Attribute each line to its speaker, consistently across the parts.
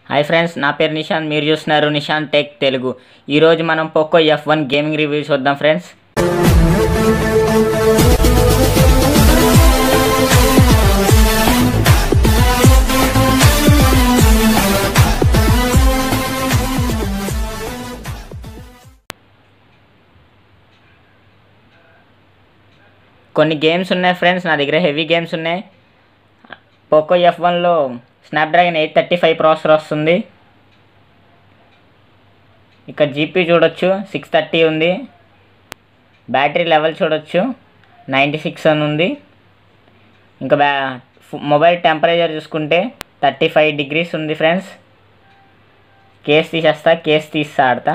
Speaker 1: Hi friends నా పేరు నిశాంత్ మీరు చూస్తున్నారు నిశాంత్ టెక్ తెలుగు ఈరోజు మనం Poco F one gaming review చూద్దాం ఫ్రెండ్స్ కొన్ని గేమ్స్ ఉన్నాయి ఫ్రెండ్స్ నా దగ్గర హెవీ గేమ్స్ ఉన్నాయి పోకో ఎఫ్ వన్లో Snapdragon eight thirty five processor వస్తుంది ఇక్కడ జీపీ చూడొచ్చు సిక్స్ థర్టీ ఉంది బ్యాటరీ లెవెల్ చూడొచ్చు నైంటీ సిక్స్ అని ఉంది ఇంకా బ్యా ఫు- మొబైల్ టెంపరేచర్ చూసుకుంటే థర్టీ ఫైవ్ డిగ్రీస్ ఉంది ఫ్రెండ్స్ కేస్ తీసేస్తా కేస్ తీస్తా ఆడతా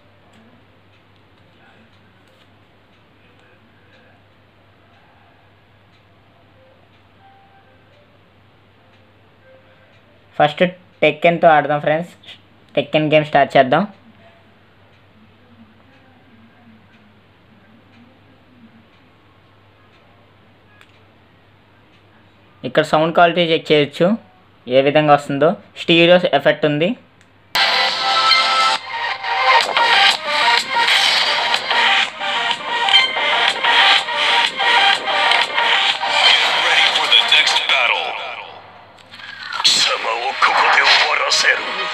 Speaker 1: ఫస్ట్ టెక్కెన్తో ఆడదాం ఫ్రెండ్స్ టెక్కెన్ గేమ్ స్టార్ట్ చేద్దాం ఇక్కడ సౌండ్ క్వాలిటీ చెక్ చేయొచ్చు ఏ విధంగా వస్తుందో స్టీరియో ఎఫెక్ట్ ఉంది
Speaker 2: Ready for the next battle.
Speaker 3: 貴様をここで終わらせる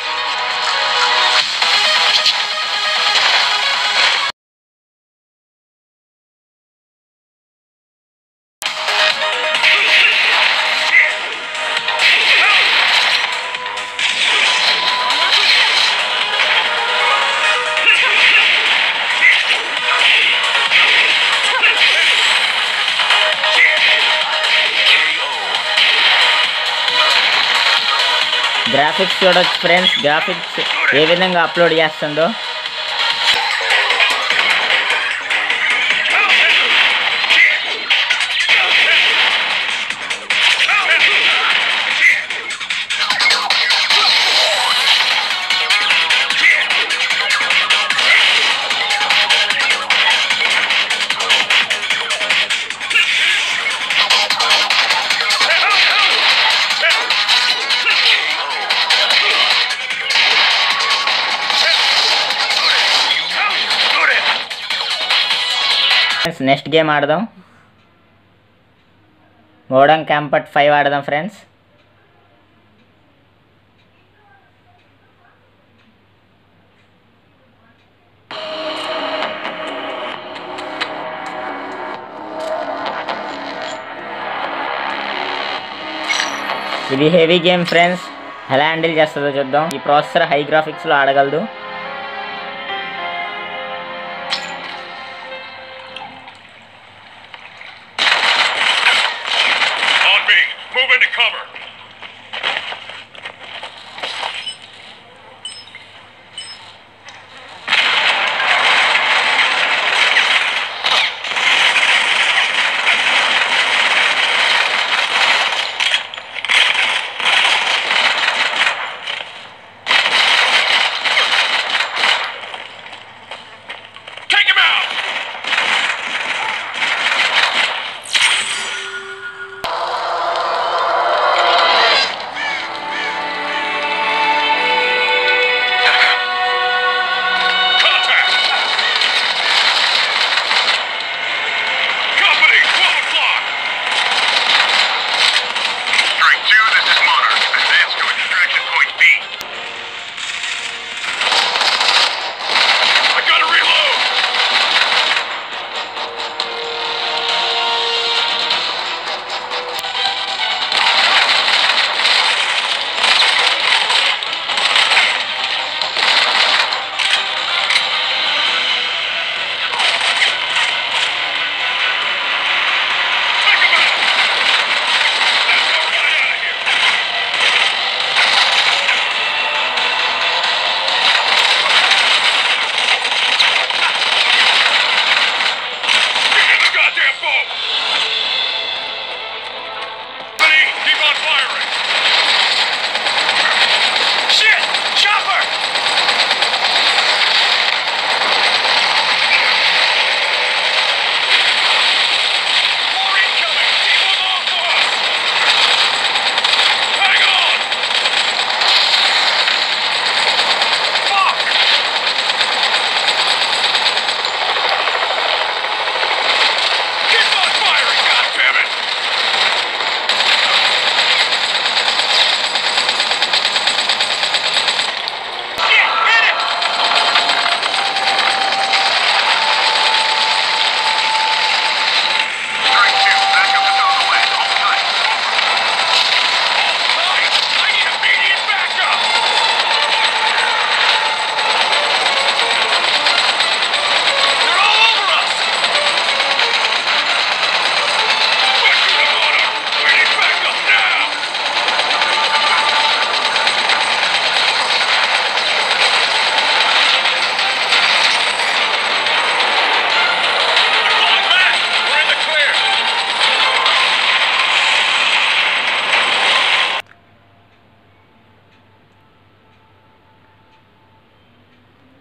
Speaker 1: graphics చూడొచ్చు ఫ్రెండ్స్ గ్రాఫిక్స్ ఏ విధంగా అప్లోడ్ చేస్తుందో ఫ్రెండ్స్ నెక్స్ట్ గేమ్ ఆడదాం మోడర్న్ క్యాంపట్ ఫైవ్ ఆడదాం ఫ్రెండ్స్ ఇది హెవీ గేమ్ ఫ్రెండ్స్ ఎలా హ్యాండిల్ చేస్తుందో చూద్దాం ఈ ప్రాసెసర్ హై గ్రాఫిక్స్లో ఆడగలదు
Speaker 2: On me. Move into cover.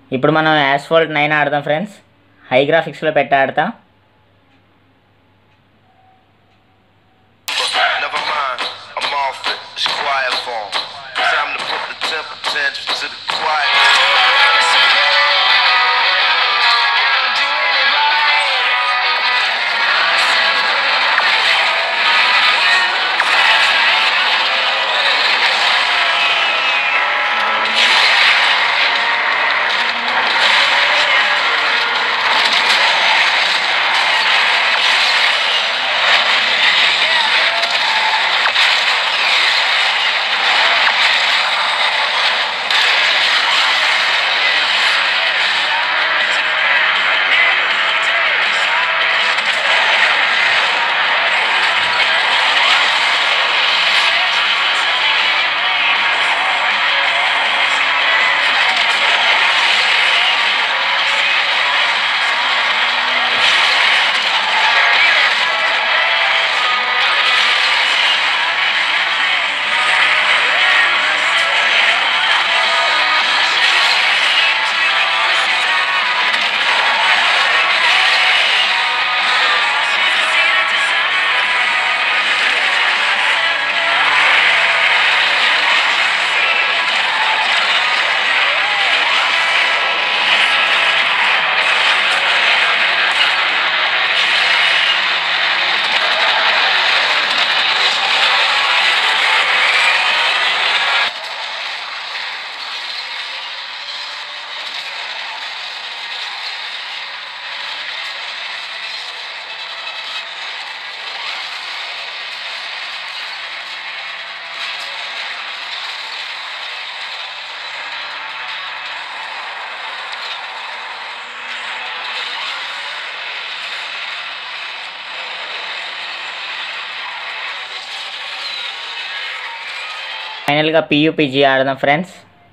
Speaker 1: ఇప్పుడు మనం యాస్ఫాల్ట్ నైన్ ఆడదాం ఫ్రెండ్స్ హై గ్రాఫిక్స్లో పెట్టి ఆడతా
Speaker 3: Never mind, I'm off it. It's quiet form. Time to put the temper tantrum to the quiet.
Speaker 1: ఫైనల్గా పియూపీజీ ఆడదాం ఫ్రెండ్స్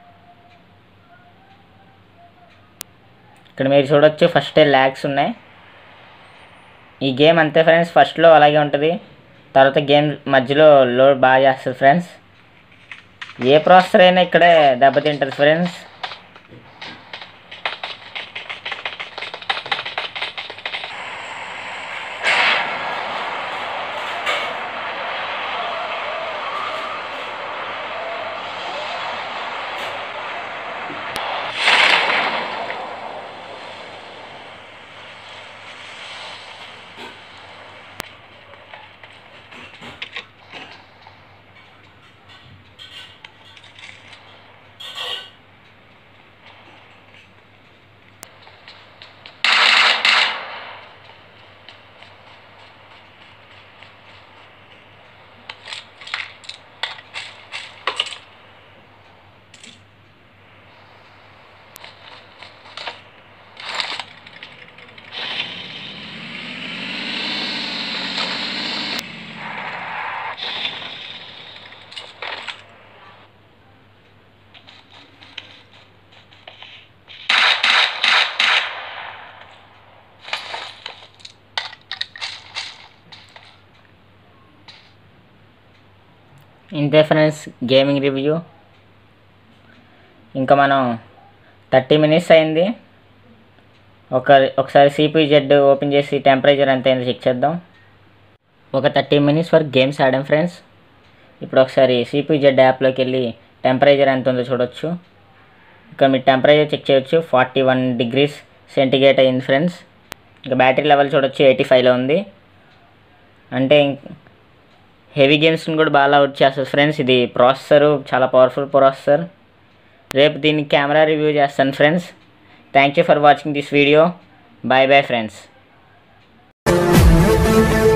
Speaker 1: ఇక్కడ మీరు చూడొచ్చు ఫస్ట్ ల్యాగ్స్ ఉన్నాయి ఈ గేమ్ అంతే ఫ్రెండ్స్ ఫస్ట్లో అలాగే ఉంటుంది తర్వాత గేమ్ మధ్యలో లోడ్ బాగా చేస్తుంది ఫ్రెండ్స్ ఏ ప్రాసెసర్ అయినా ఇక్కడే దెబ్బతింటుంది ఫ్రెండ్స్ ఇంతే ఫ్రెండ్స్ గేమింగ్ రివ్యూ ఇంకా మనం థర్టీ మినిట్స్ అయింది ఒక ఒకసారి సిపి జెడ్ ఓపెన్ చేసి టెంపరేచర్ ఎంత అయిందో చెక్ చేద్దాం ఒక థర్టీ మినిట్స్ వరకు గేమ్స్ ఆడాం ఫ్రెండ్స్ ఇప్పుడు ఒకసారి సిపి జెడ్ యాప్లోకి వెళ్ళి టెంపరేచర్ ఎంత ఉందో చూడొచ్చు ఇక్కడ మీరు టెంపరేచర్ చెక్ చేయొచ్చు ఫార్టీ వన్ డిగ్రీస్ సెంటిగ్రేడ్ అయింది ఫ్రెండ్స్ ఇంకా బ్యాటరీ లెవెల్ చూడొచ్చు ఎయిటీ ఫైవ్లో ఉంది అంటే హెవీ గేమ్స్ని కూడా బాగా అవుట్ చేస్తుంది ఫ్రెండ్స్ ఇది ప్రాసెసర్ చాలా పవర్ఫుల్ ప్రాసెసర్ రేపు దీనికి కెమెరా రివ్యూ చేస్తాను friends thank you for watching this video bye bye friends